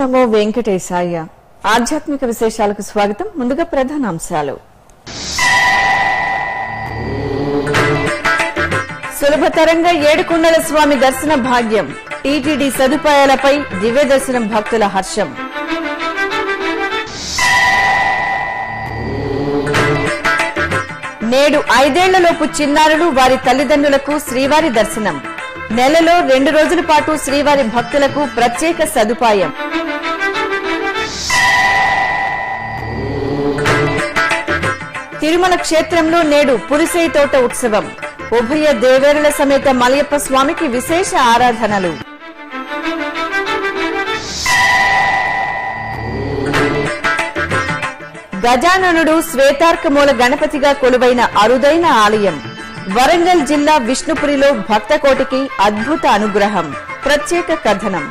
నమో వెంకటేశాయ ఆధ్యాత్మిక విశేషాలకు స్వాగతం ముందుగా ప్రధాన అంశాలు సులభతరంగా ఏడుకొండల స్వామి దర్శన భాగ్యం టీటీడీ సదుపాయాలపై దివ్య దర్శనం భక్తుల హర్షం నేడు ఐదేళ్లలోపు చిన్నారులు వారి తల్లిదండ్రులకు శ్రీవారి దర్శనం నెలలో రెండు రోజుల పాటు శ్రీవారి భక్తులకు ప్రత్యేక సదుపాయం తిరుమల క్షేత్రంలో నేడు పులిసై తోట ఉత్సవం ఉభయ దేవేరుల సమేత మలయప్ప స్వామికి విశేష ఆరాధనలు గజాననుడు శ్వేతార్కమూల గణపతిగా కొలువైన అరుదైన ఆలయం వరంగల్ జిల్లా విష్ణుపురిలో భక్తకోటికి అద్భుత అనుగ్రహం ప్రత్యేక కథనం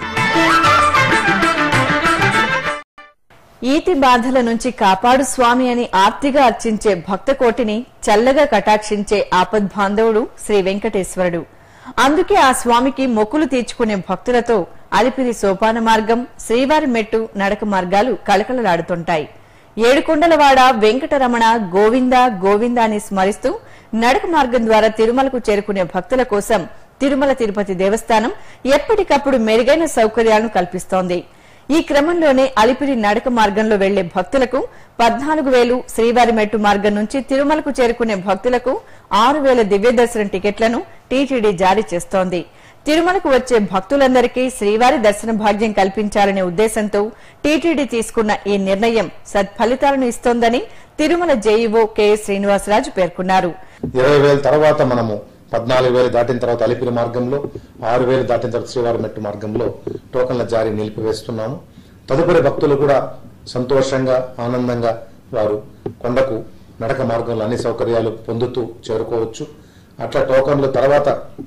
ఈతి బాధల నుంచి కాపాడు స్వామి అని ఆర్తిగా అర్చించే భక్తకోటిని చల్లగా కటాక్షించే ఆపద్బాంధవుడు శ్రీ వెంకటేశ్వరుడు అందుకే ఆ స్వామికి మొక్కులు తీర్చుకునే భక్తులతో అలిపిరి సోపాన మార్గం శ్రీవారి మెట్టు నడక మార్గాలు కళకళలాడుతుంటాయి ఏడుకొండలవాడ వెంకటరమణ గోవింద గోవింద అని స్మరిస్తూ నడక మార్గం ద్వారా తిరుమలకు చేరుకునే భక్తుల కోసం తిరుమల తిరుపతి దేవస్థానం ఎప్పటికప్పుడు మెరుగైన సౌకర్యాలను కల్పిస్తోంది ఈ క్రమంలోనే అలిపిరి నడక మార్గంలో వెళ్లే భక్తులకు పద్నాలుగు వేలు శ్రీవారి మెట్టు మార్గం నుంచి తిరుమలకు చేరుకునే భక్తులకు ఆరు వేల దివ్య దర్శనం టికెట్లను టీటీడీ జారీ చేస్తోంది తిరుమలకు వచ్చే భక్తులందరికీ శ్రీవారి దర్శన భాగ్యం కల్పించాలనే ఉద్దేశంతో టీటీడీ తీసుకున్న ఈ నిర్ణయం సత్ఫలితాలను ఇస్తోందని తిరుమల జేఈఓ కెఎస్ శ్రీనివాసరాజు పేర్కొన్నారు ఇరవై వేల తర్వాత మనము పద్నాలుగు వేలు దాటిన తర్వాత అలిపిరి మార్గంలో ఆరు వేలు దాటిన తర్వాత శ్రీవారి మెట్టు మార్గంలో టోకన్ల జారీ నిలిపివేస్తున్నాము తదుపరి భక్తులు కూడా సంతోషంగా ఆనందంగా వారు కొండకు నడక మార్గంలో అన్ని సౌకర్యాలు పొందుతూ చేరుకోవచ్చు అట్లా టోకన్లు తర్వాత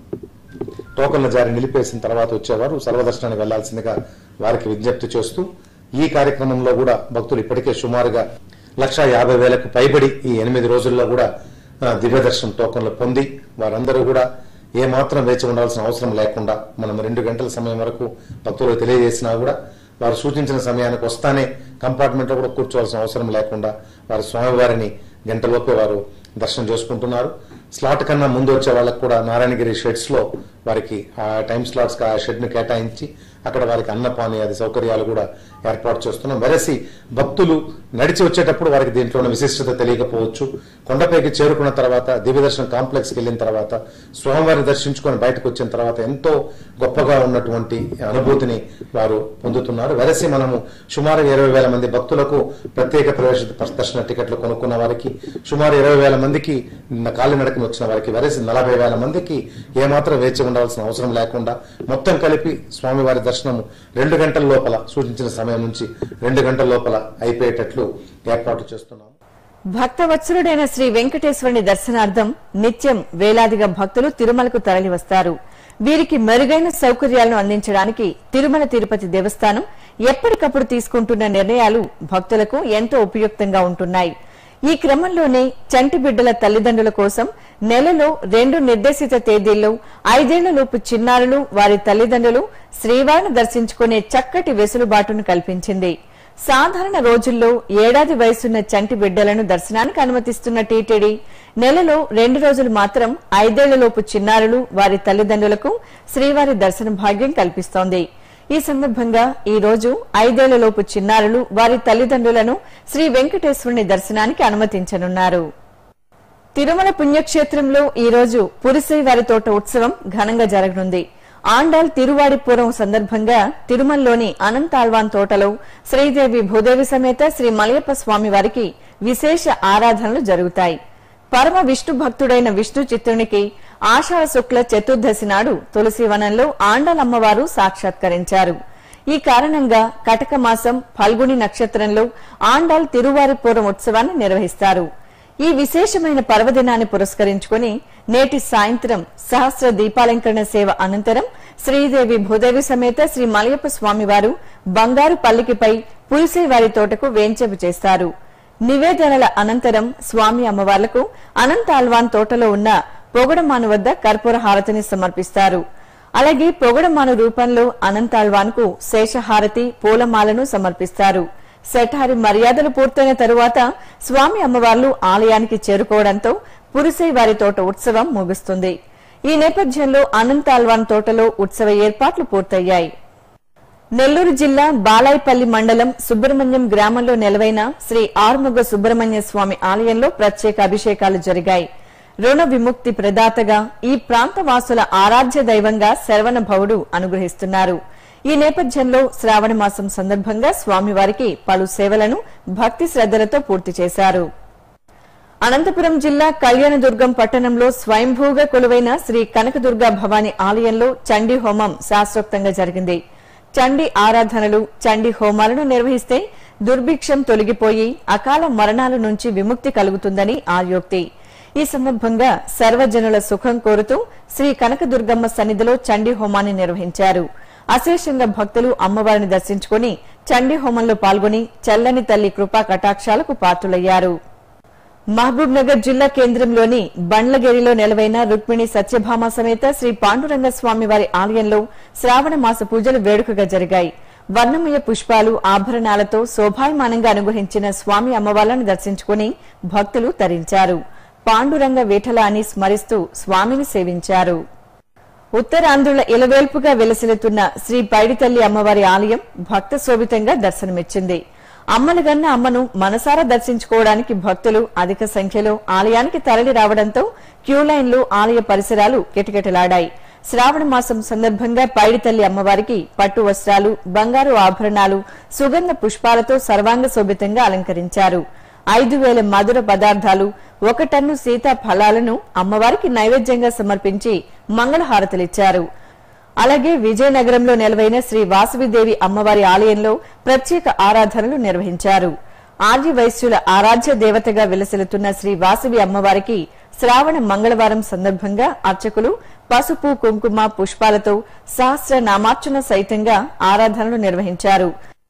టోకన్ల జారీ నిలిపేసిన తర్వాత వచ్చేవారు సర్వదర్శనానికి వెళ్లాల్సిందిగా వారికి విజ్ఞప్తి చేస్తూ ఈ కార్యక్రమంలో కూడా భక్తులు ఇప్పటికే సుమారుగా లక్ష యాభై వేలకు పైబడి ఈ ఎనిమిది రోజుల్లో కూడా ఆ, దివ్య దర్శనం టోకన్లు పొంది వారందరూ కూడా ఏ మాత్రం వేచి ఉండాల్సిన అవసరం లేకుండా మనం రెండు గంటల సమయం వరకు భక్తులకు తెలియజేసినా కూడా వారు సూచించిన సమయానికి వస్తానే కంపార్ట్మెంట్ లో కూడా కూర్చోవాల్సిన అవసరం లేకుండా వారు స్వామివారిని గంటలోపే వారు దర్శనం చేసుకుంటున్నారు స్లాట్ కన్నా ముందు వచ్చే వాళ్ళకు కూడా నారాయణగిరి షెడ్స్ లో వారికి ఆ టైం స్లాట్స్ ఆ షెడ్ ను కేటాయించి అక్కడ వారికి అన్నపాని అది సౌకర్యాలు కూడా ఏర్పాటు చేస్తున్నాం వెరసి భక్తులు నడిచి వచ్చేటప్పుడు వారికి దీంట్లో ఉన్న విశిష్టత తెలియకపోవచ్చు కొండపైకి చేరుకున్న తర్వాత దివ్యదర్శనం కాంప్లెక్స్ కి వెళ్ళిన తర్వాత స్వామివారిని దర్శించుకొని బయటకు వచ్చిన తర్వాత ఎంతో గొప్పగా ఉన్నటువంటి అనుభూతిని వారు పొందుతున్నారు వెరసి మనము సుమారు ఇరవై వేల మంది భక్తులకు ప్రత్యేక ప్రవేశ దర్శన టికెట్లు కొనుక్కున్న వారికి సుమారు ఇరవై వేల మందికి నిన్న కాలినడకన వచ్చిన వారికి వెరసి నలభై వేల మందికి ఏమాత్రం వేచి ఉండాల్సిన అవసరం లేకుండా మొత్తం కలిపి స్వామివారి దర్శనము రెండు గంటల లోపల సూచించిన సమయం నుంచి రెండు గంటల లోపల అయిపోయేటట్లు ఏర్పాట్లు చేస్తున్నాము భక్తవత్సలుడైన శ్రీ వెంకటేశ్వరుని దర్శనార్థం నిత్యం వేలాదిగా భక్తులు తిరుమలకు తరలివస్తారు వీరికి మెరుగైన సౌకర్యాలను అందించడానికి తిరుమల తిరుపతి దేవస్థానం ఎప్పటికప్పుడు తీసుకుంటున్న నిర్ణయాలు భక్తులకు ఎంతో ఉపయుక్తంగా ఉంటున్నాయి ఈ క్రమంలోనే చంటి బిడ్డల తల్లిదండ్రుల కోసం నెలలో రెండు నిర్దేశిత తేదీల్లో ఐదేళ్లలోపు చిన్నారులు వారి తల్లిదండ్రులు శ్రీవారిని దర్శించుకునే చక్కటి వెసులుబాటును కల్పించింది సాధారణ రోజుల్లో ఏడాది వయసున్న చంటి బిడ్డలను దర్శనానికి అనుమతిస్తున్న టీటీడీ నెలలో రెండు రోజులు మాత్రం ఐదేళ్లలోపు చిన్నారులు వారి తల్లిదండ్రులకు శ్రీవారి దర్శన భాగ్యం కల్పిస్తోంది ఈ సందర్భంగా ఈ రోజు ఐదేళ్లలోపు చిన్నారులు వారి తల్లిదండ్రులను శ్రీ వెంకటేశ్వరుని దర్శనానికి అనుమతించనున్నారు తిరుమల పుణ్యక్షేత్రంలో ఈ రోజు పురిసై వారి తోట ఉత్సవం ఘనంగా జరగనుంది ఆండాల్ తిరువాడిపురం సందర్భంగా తిరుమలలోని అనంతాల్వాన్ తోటలో శ్రీదేవి భూదేవి సమేత శ్రీ మలయప్ప స్వామి వారికి విశేష ఆరాధనలు జరుగుతాయి పరమ విష్ణు భక్తుడైన విష్ణు చిత్రునికి ఆషాఢ శుక్ల చతుర్దశి నాడు తులసివనంలో ఆండాల్ అమ్మవారు సాక్షాత్కరించారు ఈ కారణంగా కటక మాసం ఫల్గుని నక్షత్రంలో ఆండాల్ తిరువారిపురం ఉత్సవాన్ని నిర్వహిస్తారు ఈ విశేషమైన పర్వదినాన్ని పురస్కరించుకుని నేటి సాయంత్రం సహస్ర దీపాలంకరణ సేవ అనంతరం శ్రీదేవి భూదేవి సమేత శ్రీ మలయప్ప స్వామివారు బంగారు పల్లికిపై పులిసే వారి తోటకు వేంచెపు చేస్తారు నివేదనల అనంతరం స్వామి అమ్మవార్లకు అనంత అల్వాన్ తోటలో ఉన్న పొగడమాను వద్ద కర్పూర హారతిని సమర్పిస్తారు అలాగే పొగడమాను రూపంలో అనంతాళ్వాన్కు శేషహారతి పూలమాలను సమర్పిస్తారు శఠారి మర్యాదలు పూర్తయిన తరువాత స్వామి అమ్మవార్లు ఆలయానికి చేరుకోవడంతో పురుసై వారి తోట ఉత్సవం ముగుస్తుంది ఈ నేపథ్యంలో అనంతాల్వాన్ తోటలో ఉత్సవ ఏర్పాట్లు పూర్తయ్యాయి నెల్లూరు జిల్లా బాలాయిపల్లి మండలం సుబ్రహ్మణ్యం గ్రామంలో నెలవైన శ్రీ ఆర్ముగ సుబ్రహ్మణ్య స్వామి ఆలయంలో ప్రత్యేక అభిషేకాలు జరిగాయి రుణ విముక్తి ప్రదాతగా ఈ ప్రాంత వాసుల ఆరాధ్య దైవంగా శరవణ భవుడు అనుగ్రహిస్తున్నారు ఈ నేపథ్యంలో శ్రావణ మాసం సందర్భంగా స్వామివారికి పలు సేవలను భక్తి శ్రద్దలతో పూర్తి చేశారు అనంతపురం జిల్లా కళ్యాణదుర్గం పట్టణంలో స్వయంభూగా కొలువైన శ్రీ కనకదుర్గ భవాని ఆలయంలో చండీ హోమం శాస్త్రోక్తంగా జరిగింది చండీ ఆరాధనలు చండీ హోమాలను నిర్వహిస్తే దుర్భిక్షం తొలగిపోయి అకాల మరణాల నుంచి విముక్తి కలుగుతుందని ఆర్యోక్తి ఈ సందర్భంగా సర్వజనుల సుఖం కోరుతూ శ్రీ కనకదుర్గమ్మ సన్నిధిలో చండీ హోమాన్ని నిర్వహించారు అశేషంగా భక్తులు అమ్మవారిని దర్శించుకుని చండీ హోమంలో పాల్గొని చల్లని తల్లి కృపా కటాక్షాలకు పాత్రులయ్యారు మహబూబ్ నగర్ జిల్లా కేంద్రంలోని బండ్లగిరిలో నెలవైన రుక్మిణి సత్యభామ సమేత శ్రీ పాండురంగ స్వామి వారి ఆలయంలో శ్రావణ మాస పూజలు వేడుకగా జరిగాయి వర్ణమయ పుష్పాలు ఆభరణాలతో శోభాయమానంగా అనుగ్రహించిన స్వామి అమ్మవార్లను దర్శించుకుని భక్తులు తరించారు పాండురంగ విఠల అని స్మరిస్తూ స్వామిని సేవించారు ఉత్తరాంధ్రుల ఇలవేల్పుగా వెలసిల్లుతున్న శ్రీ పైడితల్లి అమ్మవారి ఆలయం భక్త శోభితంగా దర్శనమిచ్చింది అమ్మలగన్న అమ్మను మనసారా దర్శించుకోవడానికి భక్తులు అధిక సంఖ్యలో ఆలయానికి తరలి రావడంతో క్యూ లైన్లు ఆలయ పరిసరాలు కిటకిటలాడాయి శ్రావణ మాసం సందర్భంగా పైడితల్లి అమ్మవారికి పట్టు వస్త్రాలు బంగారు ఆభరణాలు సుగంధ పుష్పాలతో సర్వాంగ శోభితంగా అలంకరించారు ఐదు వేల మధుర పదార్థాలు ఒక టన్ను సీతా ఫలాలను అమ్మవారికి నైవేద్యంగా సమర్పించి మంగళహారతులిచ్చారు అలాగే విజయనగరంలో నెలవైన శ్రీ వాసవిదేవి అమ్మవారి ఆలయంలో ప్రత్యేక ఆరాధనలు నిర్వహించారు ఆర్య వైశ్యుల ఆరాధ్య దేవతగా విలసిల్లుతున్న శ్రీ వాసవి అమ్మవారికి శ్రావణ మంగళవారం సందర్భంగా అర్చకులు పసుపు కుంకుమ పుష్పాలతో సహస్ర నామార్చన సైతంగా ఆరాధనలు నిర్వహించారు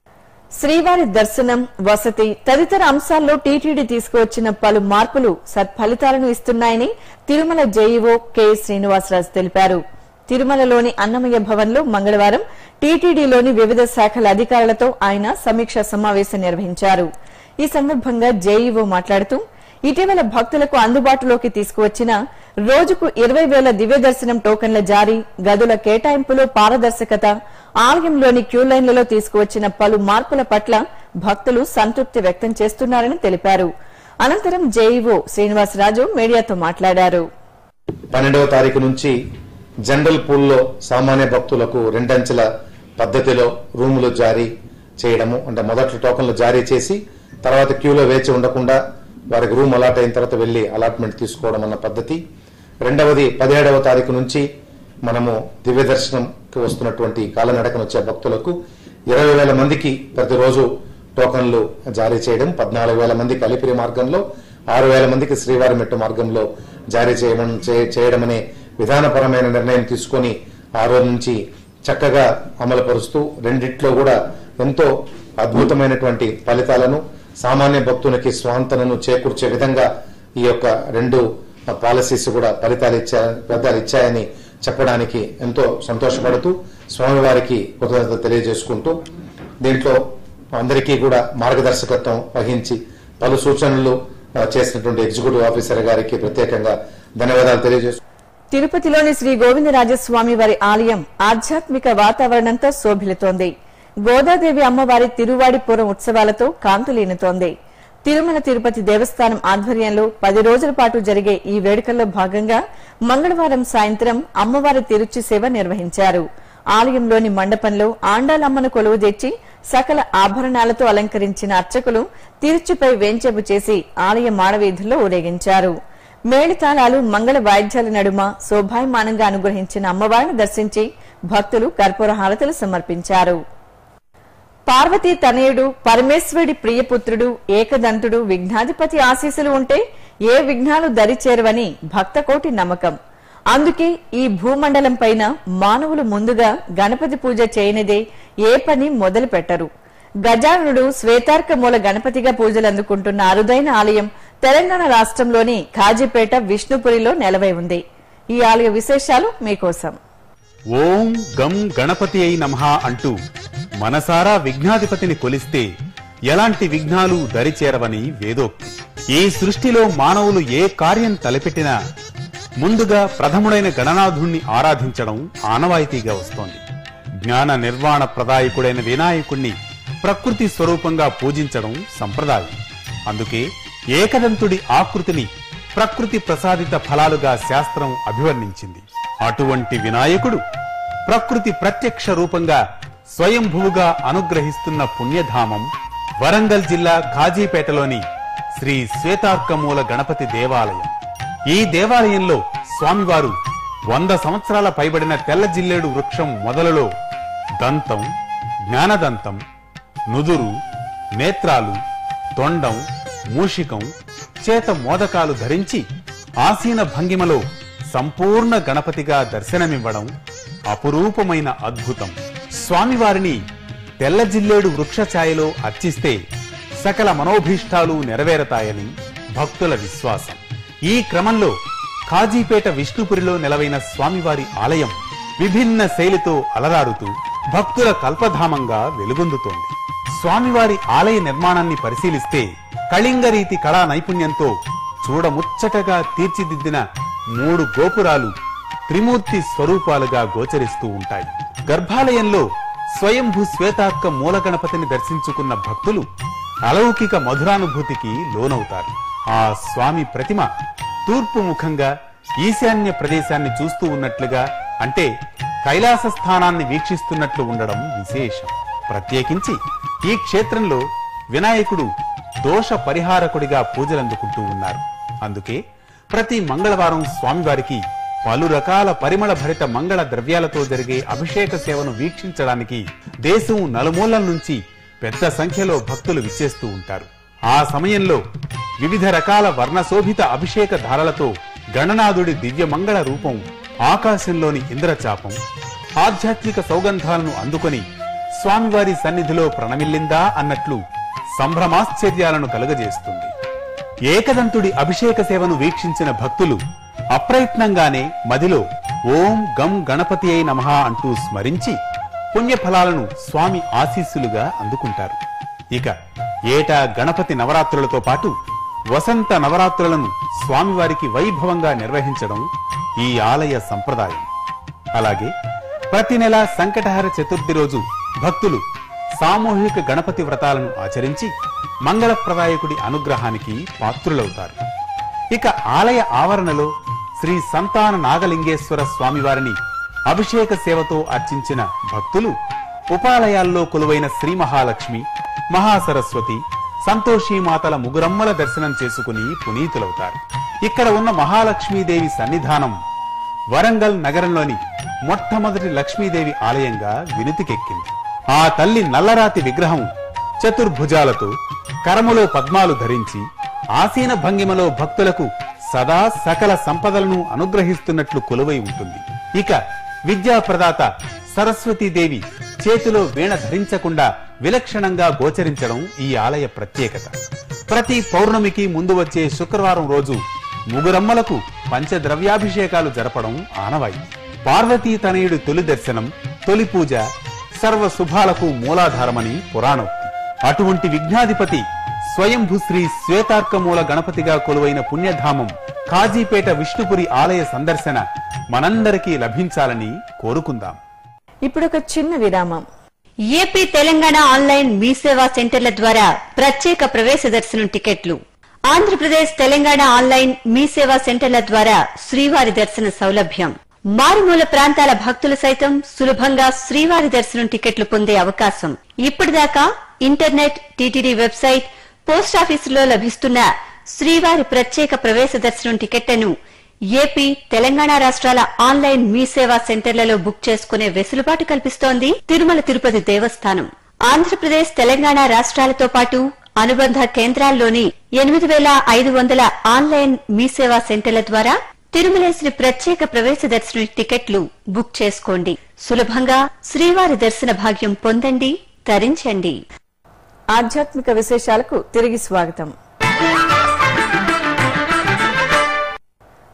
శ్రీవారి దర్శనం వసతి తదితర అంశాల్లో టీటీడీ తీసుకువచ్చిన పలు మార్పులు సత్ఫలితాలను ఇస్తున్నాయని తిరుమల జేఈఓ కె శ్రీనివాసరాజు తెలిపారు తిరుమలలోని అన్నమయ్య భవన్లో మంగళవారం టీటీడీలోని వివిధ శాఖల అధికారులతో ఆయన సమీక్ష సమావేశం నిర్వహించారు ఈ సందర్భంగా జేఈఓ మాట్లాడుతూ ఇటీవల భక్తులకు అందుబాటులోకి తీసుకువచ్చిన రోజుకు ఇరవై వేల దివ్య దర్శనం టోకన్ల జారీ గదుల కేటాయింపులో పారదర్శకత ఆలయంలోని క్యూ లైన్లలో తీసుకువచ్చిన పలు మార్పుల పట్ల భక్తులు సంతృప్తి వ్యక్తం చేస్తున్నారని తెలిపారు అనంతరం జేఈఓ శ్రీనివాసరాజు మీడియాతో మాట్లాడారు పన్నెండవ తారీఖు నుంచి జనరల్ పూల్లో సామాన్య భక్తులకు రెండంచెల పద్ధతిలో రూములు జారీ చేయడము అంటే మొదట్లో టోకన్లు జారీ చేసి తర్వాత క్యూలో వేచి ఉండకుండా వారికి రూమ్ అలాట్ అయిన తర్వాత వెళ్లి అలాట్మెంట్ తీసుకోవడం అన్న పద్ధతి రెండవది పదిహేడవ తారీఖు నుంచి మనము దివ్య దర్శనంకి వస్తున్నటువంటి కాలనడకన వచ్చే భక్తులకు ఇరవై వేల మందికి ప్రతిరోజు టోకన్లు జారీ చేయడం పద్నాలుగు వేల మందికి అలిపిరి మార్గంలో ఆరు వేల మందికి శ్రీవారి మెట్టు మార్గంలో జారీ చేయడం చే- చేయడం అనే విధానపరమైన నిర్ణయం తీసుకొని ఆ రోజు నుంచి చక్కగా అమలుపరుస్తూ రెండిట్లో కూడా ఎంతో అద్భుతమైనటువంటి ఫలితాలను సామాన్య భక్తునికి స్వాంతనను చేకూర్చే విధంగా ఈ యొక్క రెండు పాలసీస్ కూడా ఫలితాలు ఇచ్చా ఫలితాలు ఇచ్చాయని చెప్పడానికి ఎంతో సంతోషపడుతూ స్వామివారికి కృతజ్ఞత తెలియజేసుకుంటూ దీంట్లో అందరికీ కూడా మార్గదర్శకత్వం వహించి పలు సూచనలు ఆ, చేసినటువంటి ఎగ్జిక్యూటివ్ ఆఫీసర్ గారికి ప్రత్యేకంగా ధన్యవాదాలు తెలియజేస్తూ తిరుపతిలోని శ్రీ గోవిందరాజస్వామి వారి ఆలయం ఆధ్యాత్మిక వాతావరణంతో శోభిల్లుతోంది గోదాదేవి అమ్మవారి తిరువాడిపురం ఉత్సవాలతో కాంతులీనుతోంది తిరుమల తిరుపతి దేవస్థానం ఆధ్వర్యంలో పది రోజుల పాటు జరిగే ఈ వేడుకల్లో భాగంగా మంగళవారం సాయంత్రం అమ్మవారి తిరుచి సేవ నిర్వహించారు ఆలయంలోని మండపంలో ఆండాలమ్మను కొలువు తెచ్చి సకల ఆభరణాలతో అలంకరించిన అర్చకులు తిరుచుపై వేంచెపు చేసి ఆలయ మాడవీధుల్లో ఊరేగించారు మేళతాళాలు మంగళ వాయిద్యాల నడుమ శోభాయమానంగా అనుగ్రహించిన అమ్మవారిని దర్శించి భక్తులు కర్పూర హారతులు సమర్పించారు పార్వతీ తనయుడు పరమేశ్వరుడి ప్రియపుత్రుడు ఏకదంతుడు విఘ్నాధిపతి ఆశీస్సులు ఉంటే ఏ విఘ్నాలు దరిచేరవని భక్తకోటి నమ్మకం అందుకే ఈ భూమండలం పైన మానవులు ముందుగా గణపతి పూజ చేయనిదే ఏ పని మొదలు పెట్టరు గజానుడు శ్వేతార్క మూల గణపతిగా పూజలు అందుకుంటున్న అరుదైన ఆలయం తెలంగాణ రాష్ట్రంలోని ఖాజీపేట విష్ణుపురిలో నెలవై ఉంది ఈ ఆలయ విశేషాలు మీకోసం ఓం గం గణపతి అయి నమః అంటూ మనసారా విఘ్నాధిపతిని కొలిస్తే ఎలాంటి విఘ్నాలు దరిచేరవని వేదోక్తి ఈ సృష్టిలో మానవులు ఏ కార్యం తలపెట్టినా ముందుగా ప్రథముడైన గణనాథుణ్ణి ఆరాధించడం ఆనవాయితీగా వస్తోంది జ్ఞాన నిర్వాణ ప్రదాయకుడైన వినాయకుణ్ణి ప్రకృతి స్వరూపంగా పూజించడం సంప్రదాయం అందుకే ఏకదంతుడి ఆకృతిని ప్రకృతి ప్రసాదిత ఫలాలుగా శాస్త్రం అభివర్ణించింది అటువంటి వినాయకుడు ప్రకృతి ప్రత్యక్ష రూపంగా స్వయంభువుగా అనుగ్రహిస్తున్న పుణ్యధామం వరంగల్ జిల్లా ఖాజీపేటలోని శ్రీ శ్వేతార్కమూల గణపతి దేవాలయం ఈ దేవాలయంలో స్వామివారు వంద సంవత్సరాల పైబడిన తెల్ల జిల్లేడు వృక్షం మొదలలో దంతం జ్ఞానదంతం నుదురు నేత్రాలు తొండం మూషికం చేత మోదకాలు ధరించి ఆసీన భంగిమలో సంపూర్ణ గణపతిగా దర్శనమివ్వడం అపురూపమైన అద్భుతం స్వామివారిని తెల్ల జిల్లేడు వృక్ష ఛాయలో అర్చిస్తే సకల మనోభీష్టాలు నెరవేరతాయని భక్తుల విశ్వాసం ఈ క్రమంలో కాజీపేట విష్ణుపురిలో నెలవైన స్వామివారి ఆలయం విభిన్న శైలితో అలరారుతూ భక్తుల కల్పధామంగా వెలుగొందుతోంది స్వామివారి ఆలయ నిర్మాణాన్ని పరిశీలిస్తే కళింగ రీతి కళా నైపుణ్యంతో చూడముచ్చటగా తీర్చిదిద్దిన మూడు గోపురాలు త్రిమూర్తి స్వరూపాలుగా గోచరిస్తూ ఉంటాయి గర్భాలయంలో స్వయంభూ శ్వేతార్క మూల గణపతిని దర్శించుకున్న భక్తులు అలౌకిక మధురానుభూతికి లోనవుతారు ఆ స్వామి ప్రతిమ తూర్పు ముఖంగా ఈశాన్య ప్రదేశాన్ని చూస్తూ ఉన్నట్లుగా అంటే కైలాస స్థానాన్ని వీక్షిస్తున్నట్లు ఉండడం విశేషం ప్రత్యేకించి ఈ క్షేత్రంలో వినాయకుడు దోష పరిహారకుడిగా పూజలందుకుంటూ ఉన్నారు అందుకే ప్రతి మంగళవారం స్వామివారికి పలు రకాల పరిమళ భరిత మంగళ ద్రవ్యాలతో జరిగే అభిషేక సేవను వీక్షించడానికి దేశం నలుమూలల నుంచి పెద్ద సంఖ్యలో భక్తులు విచ్చేస్తూ ఉంటారు ఆ సమయంలో వివిధ రకాల వర్ణశోభిత అభిషేక ధారలతో గణనాథుడి దివ్య మంగళ రూపం ఆకాశంలోని ఇంద్రచాపం ఆధ్యాత్మిక సౌగంధాలను అందుకొని స్వామివారి సన్నిధిలో ప్రణమిల్లిందా అన్నట్లు సంభ్రమాశ్చర్యాలను కలుగజేస్తుంది ఏకదంతుడి అభిషేక సేవను వీక్షించిన భక్తులు అప్రయత్నంగానే మదిలో ఓం గం గణపతి అయి నమః అంటూ స్మరించి పుణ్యఫలాలను స్వామి ఆశీస్సులుగా అందుకుంటారు ఇక ఏటా గణపతి నవరాత్రులతో పాటు వసంత నవరాత్రులను స్వామివారికి వైభవంగా నిర్వహించడం ఈ ఆలయ సంప్రదాయం అలాగే ప్రతి నెల సంకటహర చతుర్థి రోజు భక్తులు సామూహిక గణపతి వ్రతాలను ఆచరించి మంగళప్రదాయకుడి అనుగ్రహానికి పాత్రులవుతారు ఇక ఆలయ ఆవరణలో శ్రీ సంతాన నాగలింగేశ్వర స్వామివారిని అభిషేక సేవతో అర్చించిన భక్తులు ఉపాలయాల్లో కొలువైన శ్రీ మహాలక్ష్మి మహాసరస్వతి సంతోషీమాతల ముగురమ్మల దర్శనం చేసుకుని పునీతులవుతారు ఇక్కడ ఉన్న మహాలక్ష్మీదేవి సన్నిధానం వరంగల్ నగరంలోని మొట్టమొదటి లక్ష్మీదేవి ఆలయంగా వినుతికెక్కింది ఆ తల్లి నల్లరాతి విగ్రహం చతుర్భుజాలతో కరములో పద్మాలు ధరించి ఆసీన భంగిమలో భక్తులకు సదా సకల సంపదలను అనుగ్రహిస్తున్నట్లు కొలువై ఉంటుంది ఇక విద్యా ప్రదాత సరస్వతీదేవి చేతిలో వీణ ధరించకుండా విలక్షణంగా గోచరించడం ఈ ఆలయ ప్రత్యేకత ప్రతి పౌర్ణమికి ముందు వచ్చే శుక్రవారం రోజు ముగురమ్మలకు పంచద్రవ్యాభిషేకాలు జరపడం ఆనవాయి పార్వతీ తనయుడి తొలి దర్శనం తొలి పూజ సర్వ శుభాలకు మూలాధారమని పురాణోక్తి అటువంటి విఘ్నాధిపతి స్వయంభు శ్రీ శ్వేతార్కమూల గణపతిగా కొలువైన పుణ్యధామం కాజీపేట విష్ణుపురి ఆలయ సందర్శన మనందరికీ లభించాలని కోరుకుందాం ఇప్పుడొక చిన్న విరామం ఏపీ తెలంగాణ ఆన్లైన్ మీ సేవా సెంటర్ల ద్వారా ప్రత్యేక ప్రవేశ దర్శనం టికెట్లు ఆంధ్రప్రదేశ్ తెలంగాణ ఆన్లైన్ మీ సేవా సెంటర్ల ద్వారా శ్రీవారి దర్శన సౌలభ్యం మారుమూల ప్రాంతాల భక్తులు సైతం సులభంగా శ్రీవారి దర్శనం టికెట్లు పొందే అవకాశం ఇప్పటిదాకా ఇంటర్నెట్ టీటీడీ వెబ్సైట్ పోస్టాఫీసులో లభిస్తున్న శ్రీవారి ప్రత్యేక ప్రవేశ దర్శనం టికెట్లను ఏపీ తెలంగాణ రాష్ట్రాల ఆన్లైన్ మీ సేవా సెంటర్లలో బుక్ చేసుకునే వెసులుబాటు కల్పిస్తోంది తిరుమల తిరుపతి దేవస్థానం ఆంధ్రప్రదేశ్ తెలంగాణ రాష్ట్రాలతో పాటు అనుబంధ కేంద్రాల్లోని ఎనిమిది వేల ఐదు వందల ఆన్లైన్ మీ సేవా సెంటర్ల ద్వారా తిరుమలేశ్వరి ప్రత్యేక ప్రవేశ దర్శన టికెట్లు బుక్ చేసుకోండి సులభంగా శ్రీవారి దర్శన భాగ్యం పొందండి తరించండి ఆధ్యాత్మిక విశేషాలకు తిరిగి స్వాగతం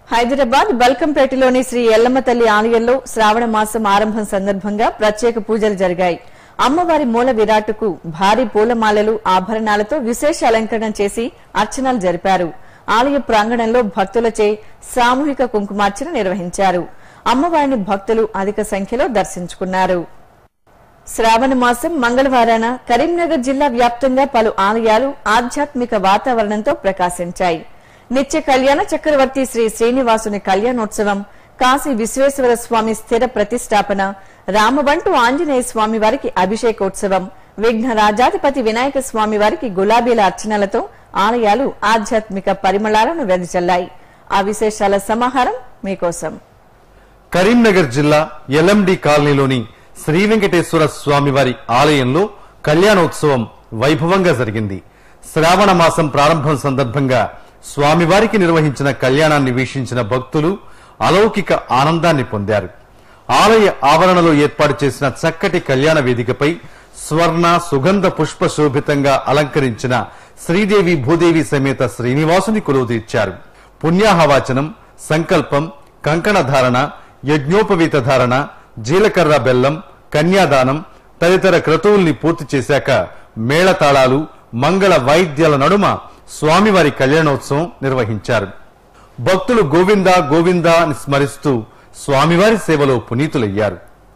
హైదరాబాద్ బల్కంపేటలోని శ్రీ ఎల్లమ్మ తల్లి ఆలయంలో శ్రావణ మాసం ఆరంభం సందర్భంగా ప్రత్యేక పూజలు జరిగాయి అమ్మవారి మూల విరాట్టుకు భారీ పూలమాలలు ఆభరణాలతో విశేష అలంకరణ చేసి అర్చనలు జరిపారు ఆలయ ప్రాంగణంలో భక్తులచే సామూహిక కుంకుమార్చన నిర్వహించారు అమ్మవారిని భక్తులు అధిక సంఖ్యలో దర్శించుకున్నారు శ్రావణ మాసం మంగళవారాన కరీంనగర్ జిల్లా వ్యాప్తంగా పలు ఆలయాలు ఆధ్యాత్మిక వాతావరణంతో ప్రకాశించాయి నిత్య కళ్యాణ చక్రవర్తి శ్రీ శ్రీనివాసుని కళ్యాణోత్సవం కాశీ విశ్వేశ్వర స్వామి స్థిర ప్రతిష్టాపన రామబంటు ఆంజనేయ స్వామి వారికి అభిషేకోత్సవం విఘ్న రాజాధిపతి వినాయక స్వామి వారికి గులాబీల అర్చనలతో ఆలయాలు ఆధ్యాత్మిక పరిమళాలను వెదజల్లాయి ఆ విశేషాల సమాహారం మీకోసం కరీంనగర్ జిల్లా ఎల్ఎండి కాలనీలోని శ్రీ వెంకటేశ్వర స్వామివారి ఆలయంలో కళ్యాణోత్సవం వైభవంగా జరిగింది శ్రావణ మాసం ప్రారంభం సందర్భంగా స్వామివారికి నిర్వహించిన కళ్యాణాన్ని వీక్షించిన భక్తులు అలౌకిక ఆనందాన్ని పొందారు ఆలయ ఆవరణలో ఏర్పాటు చేసిన చక్కటి కళ్యాణ వేదికపై స్వర్ణ సుగంధ పుష్ప శోభితంగా అలంకరించిన శ్రీదేవి భూదేవి సమేత శ్రీనివాసుని కొలువు తీర్చారు పుణ్యాహవాచనం సంకల్పం కంకణ ధారణ యజ్ఞోపవీత ధారణ జీలకర్ర బెల్లం కన్యాదానం తదితర క్రతువుల్ని పూర్తి చేశాక మేళతాళాలు మంగళ వాయిద్యాల నడుమ స్వామివారి కళ్యాణోత్సవం నిర్వహించారు భక్తులు గోవింద గోవింద అని స్మరిస్తూ స్వామివారి సేవలో పునీతులయ్యారు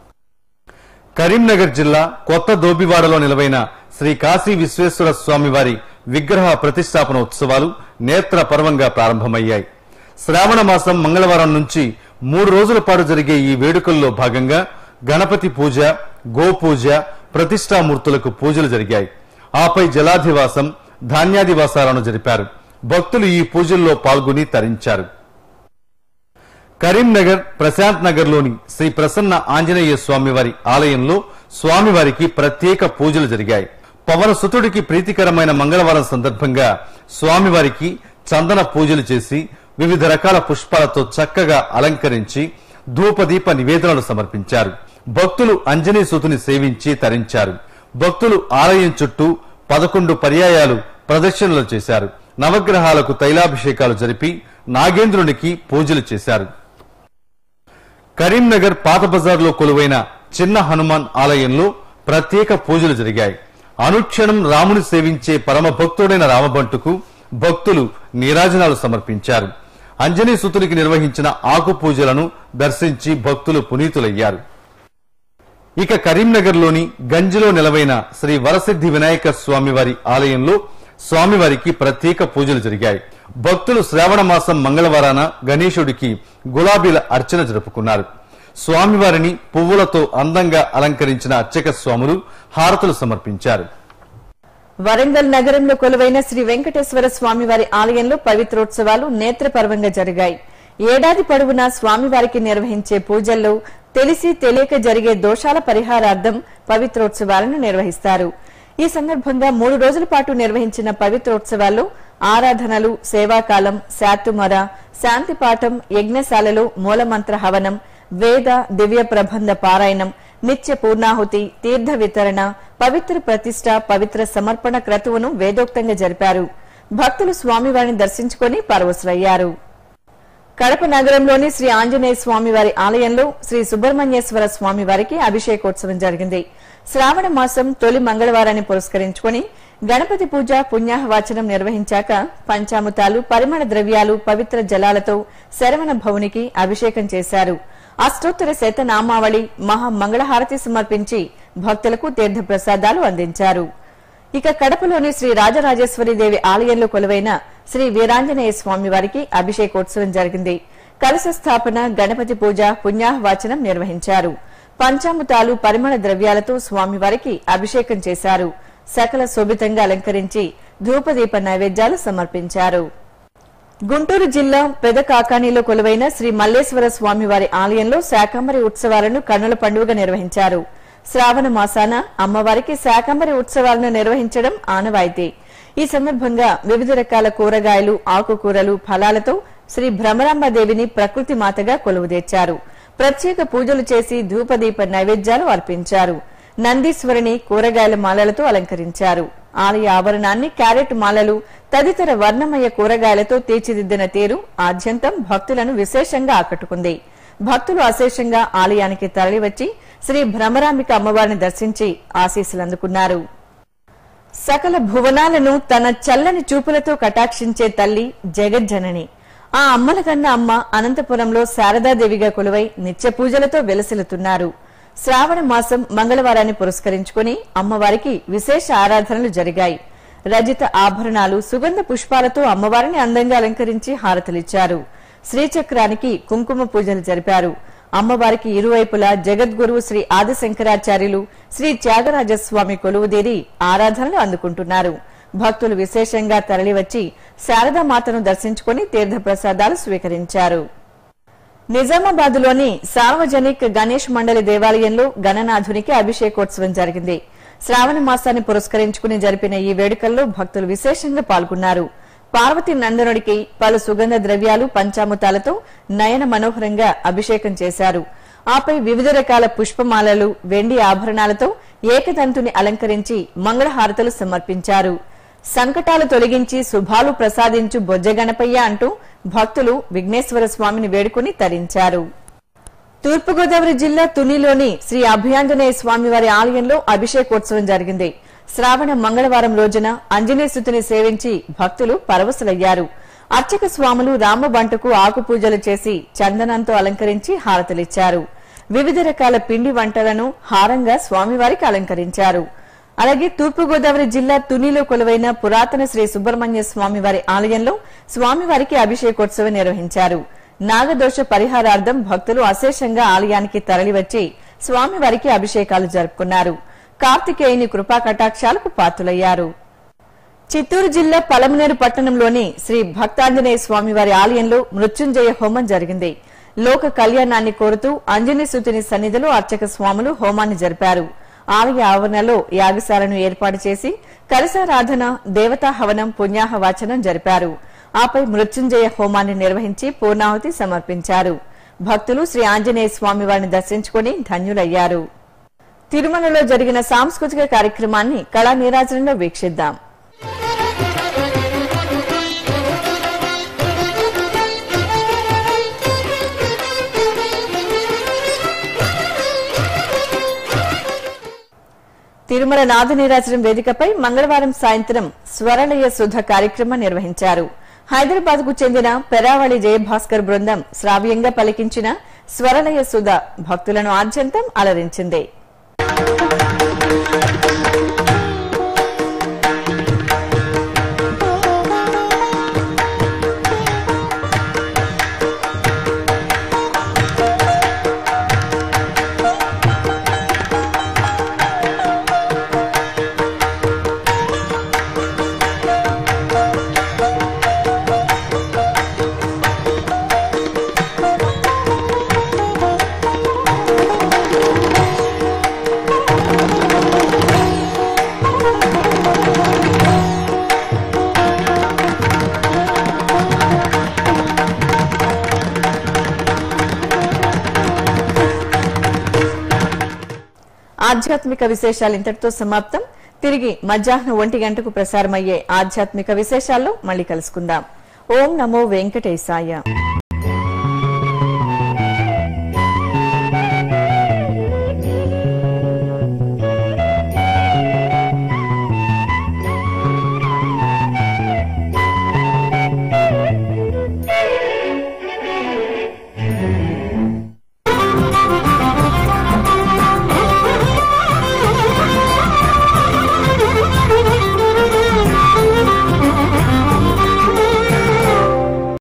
కరీంనగర్ జిల్లా కొత్త దోబివాడలో నిలవైన శ్రీ కాశీ విశ్వేశ్వర స్వామివారి విగ్రహ ప్రతిష్టాపన ఉత్సవాలు నేత్ర పర్వంగా ప్రారంభమయ్యాయి శ్రావణ మాసం మంగళవారం నుంచి మూడు రోజుల పాటు జరిగే ఈ వేడుకల్లో భాగంగా గణపతి పూజ గోపూజ ప్రతిష్టామూర్తులకు పూజలు జరిగాయి ఆపై జలాధివాసం ధాన్యాదివాసాలను జరిపారు భక్తులు ఈ పూజల్లో పాల్గొని తరించారు కరీంనగర్ ప్రశాంత్ నగర్ లోని శ్రీ ప్రసన్న ఆంజనేయ స్వామివారి ఆలయంలో స్వామివారికి ప్రత్యేక పూజలు జరిగాయి పవన సుతుడికి ప్రీతికరమైన మంగళవారం సందర్భంగా స్వామివారికి చందన పూజలు చేసి వివిధ రకాల పుష్పాలతో చక్కగా అలంకరించి ధూపదీప నివేదనలు సమర్పించారు భక్తులు అంజనీ సుతుని సేవించి తరించారు భక్తులు ఆలయం చుట్టూ పదకొండు పర్యాయాలు ప్రదక్షిణలు చేశారు నవగ్రహాలకు తైలాభిషేకాలు జరిపి నాగేంద్రునికి పూజలు చేశారు కరీంనగర్ పాత బజార్లో కొలువైన చిన్న హనుమాన్ ఆలయంలో ప్రత్యేక పూజలు జరిగాయి అనుక్షణం రాముని సేవించే పరమ భక్తుడైన రామబంటుకు భక్తులు నీరాజనాలు సమర్పించారు అంజనీ సుతునికి నిర్వహించిన ఆకు పూజలను దర్శించి భక్తులు పునీతులయ్యారు ఇక కరీంనగర్లోని గంజిలో నిలవైన శ్రీ వరసిద్ధి వినాయక స్వామివారి ఆలయంలో స్వామివారికి ప్రత్యేక పూజలు జరిగాయి భక్తులు శ్రావణ మాసం మంగళవారాన గణేశుడికి గులాబీల అర్చన జరుపుకున్నారు స్వామివారిని పువ్వులతో అందంగా అలంకరించిన అర్చక స్వాములు హారతులు సమర్పించారు వరంగల్ నగరంలో కొలువైన శ్రీ వెంకటేశ్వర స్వామివారి ఆలయంలో పవిత్రోత్సవాలు నేత్రపర్వంగా జరిగాయి ఏడాది పొడవునా స్వామివారికి నిర్వహించే పూజల్లో తెలిసి తెలియక జరిగే దోషాల పరిహారార్థం పవిత్రోత్సవాలను నిర్వహిస్తారు ఈ సందర్భంగా మూడు రోజుల పాటు నిర్వహించిన పవిత్రోత్సవాల్లో ఆరాధనలు సేవాకాలం శాతుమర శాంతి పాఠం యజ్ఞశాలలో మూలమంత్ర హవనం వేద దివ్య ప్రబంధ పారాయణం నిత్య పూర్ణాహుతి తీర్థ వితరణ పవిత్ర ప్రతిష్ట పవిత్ర సమర్పణ క్రతువును వేదోక్తంగా జరిపారు భక్తులు స్వామివారిని దర్శించుకుని పరవశులయ్యారు కడప నగరంలోని శ్రీ ఆంజనేయ స్వామివారి ఆలయంలో శ్రీ సుబ్రహ్మణ్యేశ్వర స్వామివారికి అభిషేకోత్సవం జరిగింది శ్రావణ మాసం తొలి మంగళవారాన్ని పురస్కరించుకుని గణపతి పూజ పుణ్యాహవాచనం నిర్వహించాక పంచామృతాలు పరిమళ ద్రవ్యాలు పవిత్ర జలాలతో శరవణ భవునికి అభిషేకం చేశారు అష్టోత్తర శతనామావళి మహా మంగళహారతి సమర్పించి భక్తులకు తీర్థ ప్రసాదాలు అందించారు ఇక కడపలోని శ్రీ రాజరాజేశ్వరి దేవి ఆలయంలో కొలువైన శ్రీ వీరాంజనేయ స్వామి వారికి అభిషేకోత్సవం జరిగింది కలశ స్థాపన గణపతి పూజ పుణ్యాహవాచనం నిర్వహించారు పంచామృతాలు పరిమళ ద్రవ్యాలతో స్వామివారికి అభిషేకం చేశారు సకల శోభితంగా అలంకరించి ధూపదీప నైవేద్యాలు సమర్పించారు గుంటూరు జిల్లా పెదకాకాణిలో కొలువైన శ్రీ మల్లేశ్వర స్వామివారి ఆలయంలో శాకంబరి ఉత్సవాలను కన్నుల పండుగ నిర్వహించారు శ్రావణ మాసాన అమ్మవారికి శాకంబరి ఉత్సవాలను నిర్వహించడం ఆనవాయితీ ఈ సందర్భంగా వివిధ రకాల కూరగాయలు ఆకుకూరలు ఫలాలతో శ్రీ భ్రమరాంబదేవిని ప్రకృతి మాతగా కొలువుదీర్చారు ప్రత్యేక పూజలు చేసి ధూపదీప నైవేద్యాలు అర్పించారు నందీశ్వరిని కూరగాయల మాలలతో అలంకరించారు ఆలయ ఆవరణాన్ని క్యారెట్ మాలలు తదితర వర్ణమయ కూరగాయలతో తీర్చిదిద్దిన తీరు ఆద్యంతం భక్తులను విశేషంగా ఆకట్టుకుంది భక్తులు అశేషంగా ఆలయానికి తరలివచ్చి శ్రీ భ్రమరాంబిక అమ్మవారిని దర్శించి ఆశీస్సులు అందుకున్నారు సకల భువనాలను తన చల్లని చూపులతో కటాక్షించే తల్లి జగజ్జనని ఆ అమ్మల కన్న అమ్మ అనంతపురంలో శారదాదేవిగా కొలువై నిత్య పూజలతో వెలసిల్లుతున్నారు శ్రావణ మాసం మంగళవారాన్ని పురస్కరించుకుని అమ్మవారికి విశేష ఆరాధనలు జరిగాయి రజిత ఆభరణాలు సుగంధ పుష్పాలతో అమ్మవారిని అందంగా అలంకరించి హారతలిచ్చారు శ్రీచక్రానికి కుంకుమ పూజలు జరిపారు అమ్మవారికి ఇరువైపులా జగద్గురువు శ్రీ ఆదిశంకరాచార్యులు శ్రీ త్యాగరాజస్వామి కొలువుదేరి ఆరాధనలు అందుకుంటున్నారు భక్తులు విశేషంగా తరలివచ్చి శారదామాతను దర్శించుకుని తీర్థప్రసాదాలు స్వీకరించారు నిజామాబాద్లోని సార్వజనిక్ గణేష్ మండలి దేవాలయంలో గణనాథునికి అభిషేకోత్సవం జరిగింది శ్రావణ మాసాన్ని పురస్కరించుకుని జరిపిన ఈ వేడుకల్లో భక్తులు విశేషంగా పాల్గొన్నారు పార్వతి నందనుడికి పలు సుగంధ ద్రవ్యాలు పంచామృతాలతో నయన మనోహరంగా అభిషేకం చేశారు ఆపై వివిధ రకాల పుష్పమాలలు వెండి ఆభరణాలతో ఏకదంతుని అలంకరించి మంగళహారతలు సమర్పించారు సంకటాలు తొలగించి శుభాలు ప్రసాదించు బొజ్జగణపయ్య అంటూ భక్తులు విఘ్నేశ్వర స్వామిని వేడుకుని తరించారు తూర్పుగోదావరి జిల్లా తునిలోని శ్రీ అభయాంజనేయ స్వామివారి ఆలయంలో అభిషేకోత్సవం జరిగింది శ్రావణ మంగళవారం రోజున ఆంజనేయ స్థుతిని సేవించి భక్తులు పరవశులయ్యారు అర్చక స్వాములు రామబంటకు ఆకు పూజలు చేసి చందనంతో అలంకరించి హారతలిచ్చారు వివిధ రకాల పిండి వంటలను హారంగా స్వామివారికి అలంకరించారు అలాగే తూర్పుగోదావరి జిల్లా తునిలో కొలువైన పురాతన శ్రీ సుబ్రహ్మణ్య స్వామివారి ఆలయంలో స్వామివారికి అభిషేకోత్సవం నిర్వహించారు నాగదోష పరిహారార్థం భక్తులు అశేషంగా ఆలయానికి తరలివచ్చి స్వామివారికి అభిషేకాలు జరుపుకున్నారు కార్తికేయుని కృపా కటాక్షాలకు పాత్రులయ్యారు చిత్తూరు జిల్లా పలమనేరు పట్టణంలోని శ్రీ భక్తాంజనేయ స్వామివారి ఆలయంలో మృత్యుంజయ హోమం జరిగింది లోక కళ్యాణాన్ని కోరుతూ అంజనీ సుతుని సన్నిధిలో అర్చక స్వాములు హోమాన్ని జరిపారు ఆలయ ఆవరణలో యాగశాలను ఏర్పాటు చేసి కలశారాధన దేవతా హవనం పుణ్యాహ వాచనం జరిపారు ఆపై మృత్యుంజయ హోమాన్ని నిర్వహించి పూర్ణాహుతి సమర్పించారు భక్తులు శ్రీ ఆంజనేయ స్వామివారిని దర్శించుకుని ధన్యులయ్యారు తిరుమలలో జరిగిన సాంస్కృతిక కార్యక్రమాన్ని కళా నీరాజనంలో వీక్షిద్దాం తిరుమల నాద నీరాజనం వేదికపై మంగళవారం సాయంత్రం స్వరలయ సుధ కార్యక్రమం నిర్వహించారు హైదరాబాద్ కు చెందిన పెరావళి జయభాస్కర్ బృందం శ్రావ్యంగా పలికించిన స్వరలయ సుధ భక్తులను ఆద్యంతం అలరించింది ఆధ్యాత్మిక విశేషాలు ఇంతటితో సమాప్తం తిరిగి మధ్యాహ్నం ఒంటి గంటకు ప్రసారమయ్యే ఆధ్యాత్మిక విశేషాల్లో మళ్ళీ కలుసుకుందాం ఓం నమో వెంకటేశాయ